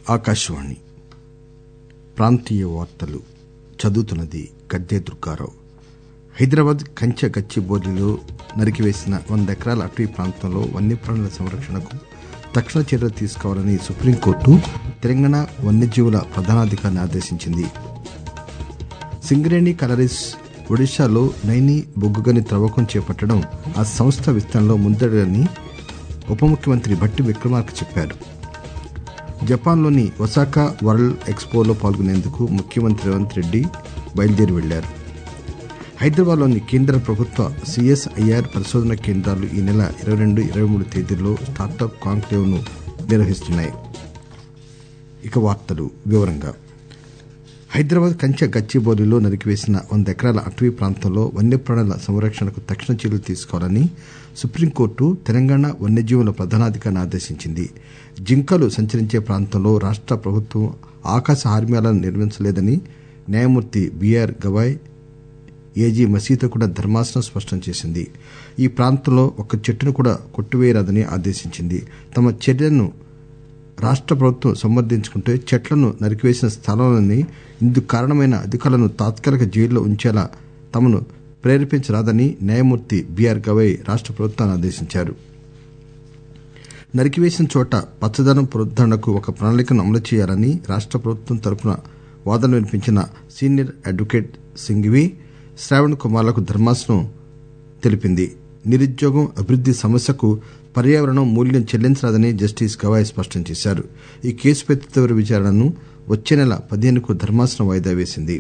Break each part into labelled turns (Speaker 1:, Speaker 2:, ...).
Speaker 1: ఆకాశవాణి ప్రాంతీయ వార్తలు చదువుతున్నది గద్దె దుర్గారావు హైదరాబాద్ కంచె గచ్చిబౌలిలో నరికివేసిన వంద ఎకరాల అటవీ ప్రాంతంలో వన్యప్రాణుల సంరక్షణకు తక్షణ చర్యలు తీసుకోవాలని సుప్రీంకోర్టు తెలంగాణ వన్యజీవుల ప్రధానాధికారిని ఆదేశించింది సింగరేణి కలరీస్ ఒడిశాలో నైని బొగ్గుగని త్రవ్వకం చేపట్టడం ఆ సంస్థ విస్తరణలో ముందడుగని ఉప ముఖ్యమంత్రి భట్టి విక్రమార్క చెప్పారు జపాన్లోని ఒసాకా వరల్డ్ ఎక్స్పోలో పాల్గొనేందుకు ముఖ్యమంత్రి రేవంత్ రెడ్డి బయలుదేరి వెళ్లారు హైదరాబాద్లోని కేంద్ర ప్రభుత్వ సిఎస్ఐఆర్ పరిశోధన కేంద్రాలు ఈ నెల ఇరవై రెండు ఇరవై మూడు తేదీల్లో స్టార్టప్ కాంక్లేవ్ ను నిర్వహిస్తున్నాయి ఇక వార్తలు వివరంగా హైదరాబాద్ కంచె గచ్చిబౌలిలో నరికివేసిన వంద ఎకరాల అటవీ ప్రాంతంలో వన్యప్రాణుల సంరక్షణకు తక్షణ చర్యలు తీసుకోవాలని సుప్రీంకోర్టు తెలంగాణ వన్యజీవుల ప్రధానాధికారిని ఆదేశించింది జింకలు సంచరించే ప్రాంతంలో రాష్ట ప్రభుత్వం ఆకాశ హార్మ్యాలను నిర్మించలేదని న్యాయమూర్తి బీఆర్ గవాయ్ ఏజీ మసీదు కూడా ధర్మాసనం స్పష్టం చేసింది ఈ ప్రాంతంలో ఒక్క చెట్టును కూడా కొట్టివేయరాదని ఆదేశించింది తమ చర్యలను రాష్ట ప్రభుత్వం సమర్థించుకుంటే చెట్లను నరికివేసిన స్థలంలోని ఇందుకు కారణమైన అధికారులను తాత్కాలిక జైల్లో ఉంచేలా తమను ప్రేరేపించరాదని న్యాయమూర్తి బీఆర్ గవై రాష్ట ప్రభుత్వాన్ని ఆదేశించారు నరికివేసిన చోట పచ్చదనం పునరుద్దరణకు ఒక ప్రణాళికను అమలు చేయాలని రాష్ట ప్రభుత్వం తరపున వాదనలు వినిపించిన సీనియర్ అడ్వకేట్ సింఘ్వి శ్రావణ్ కుమార్లకు ధర్మాసనం తెలిపింది నిరుద్యోగం అభివృద్ది సమస్యకు పర్యావరణం మూల్యం చెల్లించరాదని జస్టిస్ గవాయ్ స్పష్టం చేశారు ఈ కేసుపై తదుపరి విచారణను వచ్చే నెల పదిహేనుకు ధర్మాసనం వాయిదా వేసింది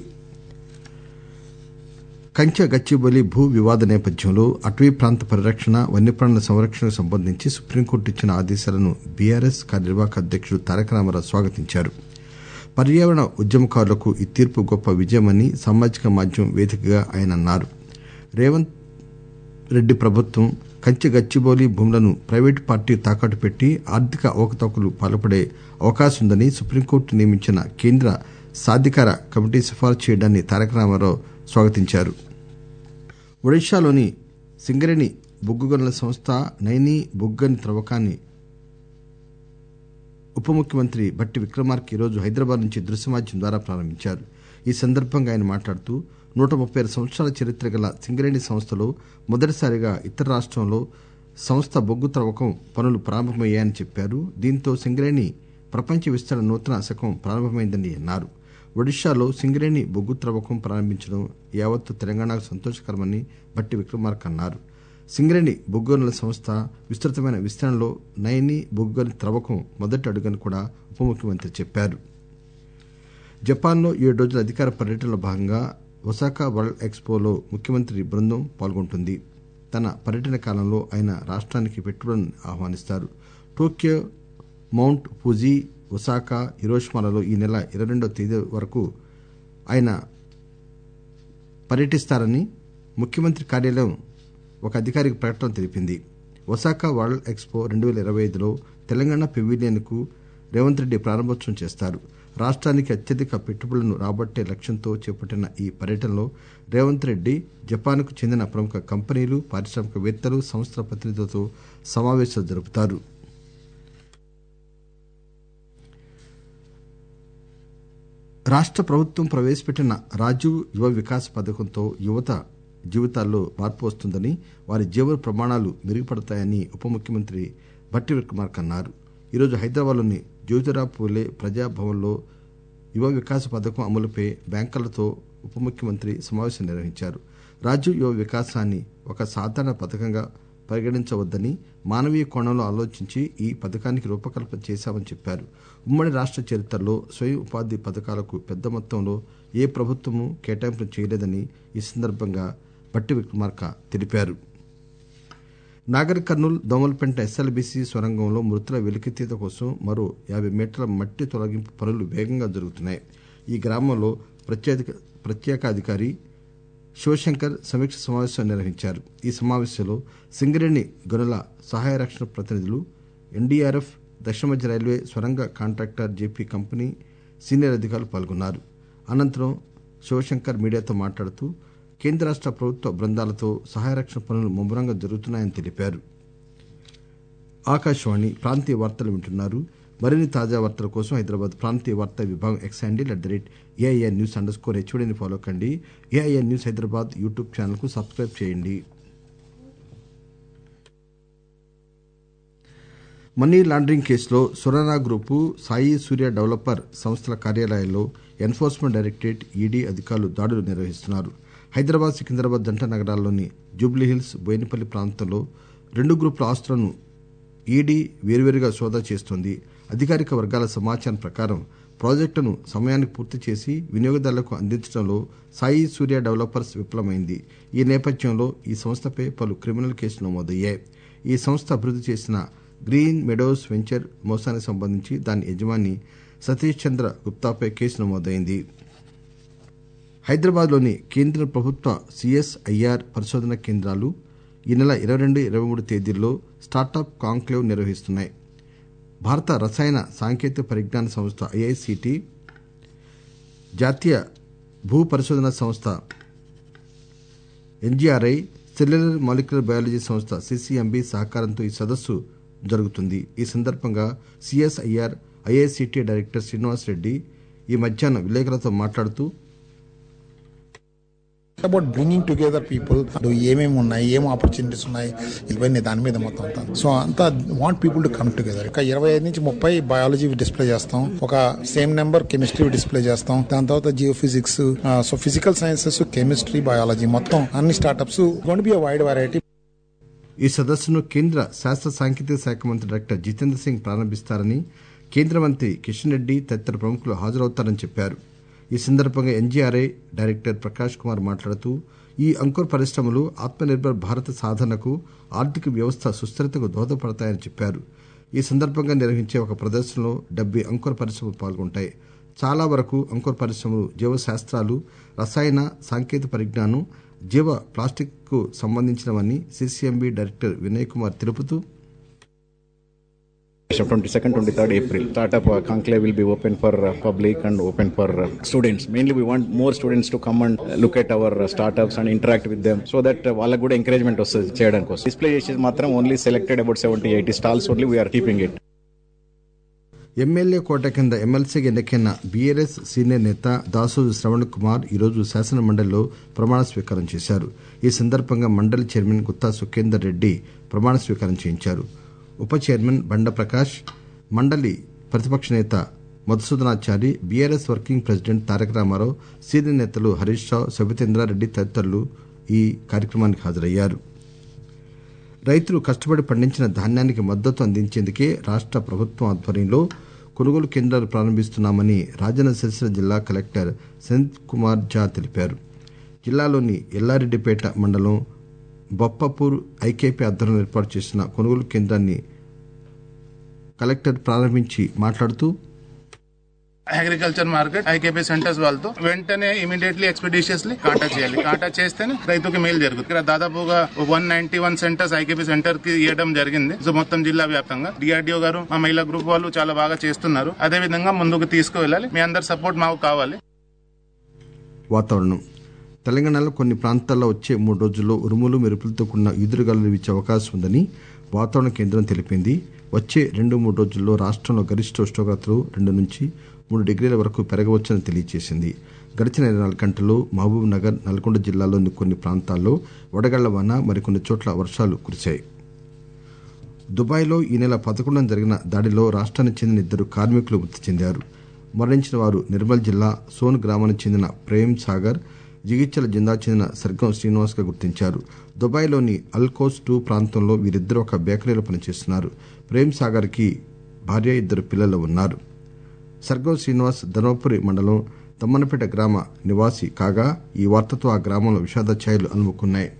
Speaker 1: కంచె గచ్చిబౌలి భూ వివాద నేపథ్యంలో అటవీ ప్రాంత పరిరక్షణ వన్యప్రాణుల సంరక్షణకు సంబంధించి సుప్రీంకోర్టు ఇచ్చిన ఆదేశాలను బీఆర్ఎస్ కార్యనిర్వాహక అధ్యకుడు తారక రామారావు స్వాగతించారు పర్యావరణ ఉద్యమకారులకు ఈ తీర్పు గొప్ప విజయమని సామాజిక మాధ్యమం వేదికగా ఆయన అన్నారు రేవంత్ రెడ్డి ప్రభుత్వం కంచె గచ్చిబౌలి భూములను ప్రైవేటు పార్టీ తాకట్టు పెట్టి ఆర్థిక అవకతవకలు పాల్పడే అవకాశం ఉందని సుప్రీంకోర్టు నియమించిన కేంద్ర సాధికార కమిటీ సిఫారసు చేయడాన్ని తారక రామారావు స్వాగతించారు ఒడిశాలోని సింగరేణి బొగ్గు గనుల సంస్థ నైని బొగ్గని త్రవ్వకాన్ని ఉప ముఖ్యమంత్రి భట్టి విక్రమార్క ఈరోజు హైదరాబాద్ నుంచి దృశ్యమాధ్యం ద్వారా ప్రారంభించారు ఈ సందర్భంగా ఆయన మాట్లాడుతూ నూట ముప్పై ఆరు సంవత్సరాల చరిత్ర గల సింగరేణి సంస్థలో మొదటిసారిగా ఇతర రాష్టంలో సంస్థ బొగ్గు త్రవ్వకం పనులు ప్రారంభమయ్యాయని చెప్పారు దీంతో సింగరేణి ప్రపంచ విస్తరణ నూతన శకం ప్రారంభమైందని అన్నారు ఒడిశాలో సింగరేణి బొగ్గు త్రవ్వకం ప్రారంభించడం యావత్తు తెలంగాణకు సంతోషకరమని భట్టి విక్రమార్క అన్నారు సింగరేణి బొగ్గుగనుల సంస్థ విస్తృతమైన విస్తరణలో నైని బొగ్గుగని త్రవ్వకం మొదటి అడుగని కూడా ఉప ముఖ్యమంత్రి చెప్పారు జపాన్లో ఏడు రోజుల అధికార పర్యటనలో భాగంగా ఒసాకా వరల్డ్ ఎక్స్పోలో ముఖ్యమంత్రి బృందం పాల్గొంటుంది తన పర్యటన కాలంలో ఆయన రాష్ట్రానికి పెట్టుబడులను ఆహ్వానిస్తారు టోక్యో మౌంట్ ఫుజీ ఒసాకా హిరోషిమాలలో ఈ నెల ఇరవై రెండవ తేదీ వరకు ఆయన పర్యటిస్తారని ముఖ్యమంత్రి కార్యాలయం ఒక అధికారిక ప్రకటన తెలిపింది ఒసాకా వరల్డ్ ఎక్స్పో రెండు పేల ఇరవై ఐదులో తెలంగాణ పెవిలియన్ కు రేవంత్ రెడ్డి ప్రారంభోత్సవం చేస్తారు రాష్ట్రానికి అత్యధిక పెట్టుబడులను రాబట్టే లక్ష్యంతో చేపట్టిన ఈ పర్యటనలో రేవంత్ రెడ్డి జపాన్ కు చెందిన ప్రముఖ కంపెనీలు పారిశ్రామికవేత్తలు సంస్థల ప్రతినిధులతో సమావేశాలు జరుపుతారు రాష్ట ప్రభుత్వం ప్రవేశపెట్టిన రాజీవ్ యువ వికాస్ పథకంతో యువత జీవితాల్లో మార్పు వస్తుందని వారి జీవన ప్రమాణాలు మెరుగుపడతాయని ఉప ముఖ్యమంత్రి భట్టి విక్రమార్క అన్నారు ఈరోజు హైదరాబాద్లోని జ్యోతిరావు పూలే ప్రజాభవన్లో యువ వికాస పథకం అమలుపై బ్యాంకర్లతో ఉప ముఖ్యమంత్రి సమావేశం నిర్వహించారు రాజీవ్ యువ వికాసాన్ని ఒక సాధారణ పథకంగా పరిగణించవద్దని మానవీయ కోణంలో ఆలోచించి ఈ పథకానికి రూపకల్పన చేశామని చెప్పారు ఉమ్మడి రాష్ట చరిత్రలో స్వయం ఉపాధి పథకాలకు పెద్ద మొత్తంలో ఏ ప్రభుత్వమూ కేటాయింపులు చేయలేదని ఈ సందర్భంగా భట్టి విక్రమార్క తెలిపారు నాగర్ కర్నూల్ దోమల్పెంట ఎస్ఎల్బీసీ సొరంగంలో మృతుల వెలికితీత కోసం మరో యాభై మీటర్ల మట్టి తొలగింపు పనులు వేగంగా జరుగుతున్నాయి ఈ గ్రామంలో ప్రత్యేకాధికారి శివశంకర్ సమీక్ష సమావేశం నిర్వహించారు ఈ సమావేశంలో సింగరేణి గనుల సహాయ రక్షణ ప్రతినిధులు ఎన్డీఆర్ఎఫ్ దక్షిణ మధ్య రైల్వే సొరంగ కాంట్రాక్టర్ జేపీ కంపెనీ సీనియర్ అధికారులు పాల్గొన్నారు అనంతరం శివశంకర్ మీడియాతో మాట్లాడుతూ కేంద్ర రాష్ట ప్రభుత్వ బృందాలతో సహాయ రక్షణ పనులు ముమ్మరంగా జరుగుతున్నాయని తెలిపారు ఆకాశవాణి ప్రాంతీయ వార్తలు వింటున్నారు మరిన్ని తాజా వార్తల కోసం హైదరాబాద్ ప్రాంతీయ వార్తా విభాగం X handle at the rate AIR news underscore హెచ్ఓడిని ఫాలో కండి AIR news Hyderabad YouTube channel కు సబ్స్క్రైబ్ చేయండి మనీ లాండరింగ్ కేసులో సురనా గ్రూపు సాయి సూర్య డెవలపర్ సంస్థల కార్యాలయాల్లో ఎన్ఫోర్స్మెంట్ డైరెక్టరేట్ ఈడీ అధికారులు దాడులు నిర్వహిస్తున్నారు హైదరాబాద్ సికింద్రాబాద్ జంట నగరాల్లోని జూబ్లీహిల్స్ బోయినపల్లి ప్రాంతంలో రెండు గ్రూపుల ఆస్తులను ఈడీ వేర్వేరుగా సోదా చేస్తోంది అధికారిక వర్గాల సమాచారం ప్రకారం ప్రాజెక్టును సమయానికి పూర్తి చేసి వినియోగదారులకు అందించడంలో సాయి సూర్య డెవలపర్స్ విఫలమైంది ఈ నేపథ్యంలో ఈ సంస్థపై పలు క్రిమినల్ కేసులు నమోదయ్యాయి ఈ సంస్థ అభివృద్ది చేసిన గ్రీన్ మెడోస్ వెంచర్ మోసానికి సంబంధించి దాని యజమాని సతీష్ చంద్ర గుప్తాపై కేసు నమోదైంది హైదరాబాద్లోని కేంద్ర ప్రభుత్వ సిఎస్ఐఆర్ పరిశోధన కేంద్రాలు ఈ నెల ఇరవై రెండు ఇరవై మూడు తేదీల్లో స్టార్టప్ కాంక్లేవ్ నిర్వహిస్తున్నాయి భారత రసాయన సాంకేతిక పరిజ్ఞాన సంస్థ ఐఐసిటి జాతీయ భూ పరిశోధన సంస్థ ఎన్జీఆర్ఐ సెల్యులర్ మాలిక్యులర్ బయాలజీ సంస్థ సిసిఎంబి సహకారంతో ఈ సదస్సు జరుగుతుంది ఈ సందర్భంగా CSIR IICT director Srinivas Reddy ఈ మధ్యాహ్నం విలేకరులతో మాట్లాడుతూ
Speaker 2: అబౌట్ బ్రింగింగ్ టుగెదర్ పీపుల్ ఏమేమి ఉన్నాయి ఏం ఆపర్చునిటీస్ ఉన్నాయి ఇవన్నీ దాని మీద మొత్తం అంతా సో అంతా want people to come together ఇక ఇరవై ఐదు నుంచి ముప్పై బయాలజీ డిస్ప్లే చేస్తాం ఒక సేమ్ నెంబర్ కెమిస్ట్రీ డిస్ప్లే చేస్తాం దాని తర్వాత geo physics so physical sciences chemistry biology మొత్తం అన్ని startups gonna be wide variety
Speaker 1: ఈ సదస్సును కేంద్ర శాస్త్ర సాంకేతిక శాఖ మంత్రి డాక్టర్ జితేంద్ర సింగ్ ప్రారంభిస్తారని కేంద్ర మంత్రి కిషన్ రెడ్డి తదితర ప్రముఖులు హాజరవుతారని చెప్పారు ఈ సందర్భంగా ఎన్జీఆర్ఐ డైరెక్టర్ ప్రకాష్ కుమార్ మాట్లాడుతూ ఈ అంకుర్ పరిశ్రమలు ఆత్మనిర్భర్ భారత్ సాధనకు ఆర్థిక వ్యవస్థ సుస్థిరతకు దోహదపడతాయని చెప్పారు ఈ సందర్భంగా నిర్వహించే ఒక ప్రదర్శనలో డెబ్బై అంకుర పరిశ్రమలు పాల్గొంటాయి చాలా వరకు అంకుర పరిశ్రమలు జీవశాస్త్రాలు రసాయన సాంకేతిక పరిజ్ఞానం జీవ ప్లాస్టిక్ కు సంబంధించినవని సిసిఎంబి డైరెక్టర్ వినయ్ కుమార్ తెలుపుతూ
Speaker 3: 22nd 23rd april startup uh, conclave will be open for uh, public and open for uh, students mainly we want more students to come and uh, look at our uh, startups and interact with them so that uh, వాళ్ళకు కూడా encouragement వస్తుంది చేయడం కోసం display చేసేది మాత్రం only selected about seventy eighty stalls only we're keeping it
Speaker 1: MLA కోట కింద ఎమ్మెల్సీగా ఎన్నికైన బీఆర్ఎస్ సీనియర్ నేత దాసోజు శ్రవణ్ కుమార్ ఈరోజు శాసన మండలిలో ప్రమాణ స్వీకారం చేశారు ఈ సందర్భంగా మండలి చైర్మన్ గుత్తా సుఖేందర్ రెడ్డి ప్రమాణ స్వీకారం చేయించారు ఉప చైర్మన్ బండ ప్రకాష్ మండలి ప్రతిపక్ష నేత Madhusudanachari BRS working president Taraka Rama Rao senior నేతలు హరీష్ రావు సబితేంద్రారెడ్డి తదితరులు ఈ కార్యక్రమానికి హాజరయ్యారు రైతులు కష్టపడి పండించిన ధాన్యానికి మద్దతు అందించేందుకే రాష్ట ప్రభుత్వం ఆధ్వర్యంలో కొనుగోలు కేంద్రాలు ప్రారంభిస్తున్నామని రాజన్న సిరిసిల్ల జిల్లా కలెక్టర్ సందీప్ కుమార్ ఝా తెలిపారు జిల్లాలోని ఎల్లారెడ్డిపేట మండలం బొప్పపూర్ ఐకేపీ ఆధ్వర్యంలో ఏర్పాటు చేసిన కొనుగోలు కేంద్రాన్ని కలెక్టర్ ప్రారంభించి మాట్లాడుతూ
Speaker 4: అగ్రికల్చర్ మార్కెట్ ఐకేపీ సెంటర్స్ వాళ్ళతో వెంటనే ఇమీడియట్లీ ఎక్స్పెడిషియస్లీ కాంటాక్ట్ చేయాలి కాంటాక్ట్ చేస్తేనే రైతుకి మేలు జరుగుతుంది ఇక్కడ దాదాపుగా one ninety one centres IKP centre కి ఇవ్వడం జరిగింది సో మొత్తం జిల్లా వ్యాప్తంగా డిఆర్డిఓ గారు మా మహిళా గ్రూప్ వాళ్ళు చాలా బాగా చేస్తున్నారు అదే విధంగా ముందుకు తీసుకువెళ్ళాలి మీ అందరి సపోర్ట్ మాకు కావాలి
Speaker 1: వాతావరణం తెలంగాణలో కొన్ని ప్రాంతాల్లో వచ్చే మూడు రోజుల్లో ఉరుములు మెరుపులతో కూడిన ఈదురుగాలులు వీచే అవకాశం ఉందని వాతావరణ కేంద్రం తెలిపింది వచ్చే రెండు మూడు రోజుల్లో రాష్ట్రంలో గరిష్ట ఉష్ణోగ్రతలు రెండు నుంచి మూడు డిగ్రీల వరకు పెరగవచ్చని తెలియజేసింది గడిచిన ఇరవై నాలుగు గంటల్లో మహబూబ్ నగర్ నల్గొండ జిల్లాలోని కొన్ని ప్రాంతాల్లో వడగళ్ల వాన మరికొన్ని చోట్ల వర్షాలు కురిశాయి దుబాయ్లో ఈ నెల పదకొండున జరిగిన దాడిలో రాష్ట్రానికి చెందిన ఇద్దరు కార్మికులు మృతి చెందారు మరణించిన వారు నిర్మల్ జిల్లా సోన్ గ్రామానికి చెందిన ప్రేమ్ సాగర్ జిగిత్యాల జిల్లా చెందిన సర్గం శ్రీనివాస్ గా గుర్తించారు దుబాయ్లోని అల్కోస్ టూ ప్రాంతంలో వీరిద్దరు ఒక బేకరీలో పనిచేస్తున్నారు ప్రేమ్ సాగర్ కి భార్య ఇద్దరు పిల్లలు ఉన్నారు సర్గం శ్రీనివాస్ ధర్మపురి మండలం తమ్మనపేట గ్రామ నివాసి కాగా ఈ వార్తతో ఆ గ్రామంలో విషాద ఛాయలు అలుముకున్నాయి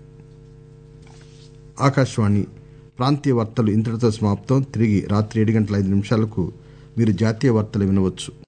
Speaker 1: ఆకాశవాణి ప్రాంతీయ వార్తలు ఇంతటితో సమాప్తం తిరిగి రాత్రి ఏడు గంటల ఐదు నిమిషాలకు మీరు జాతీయ వార్తలు వినవచ్చు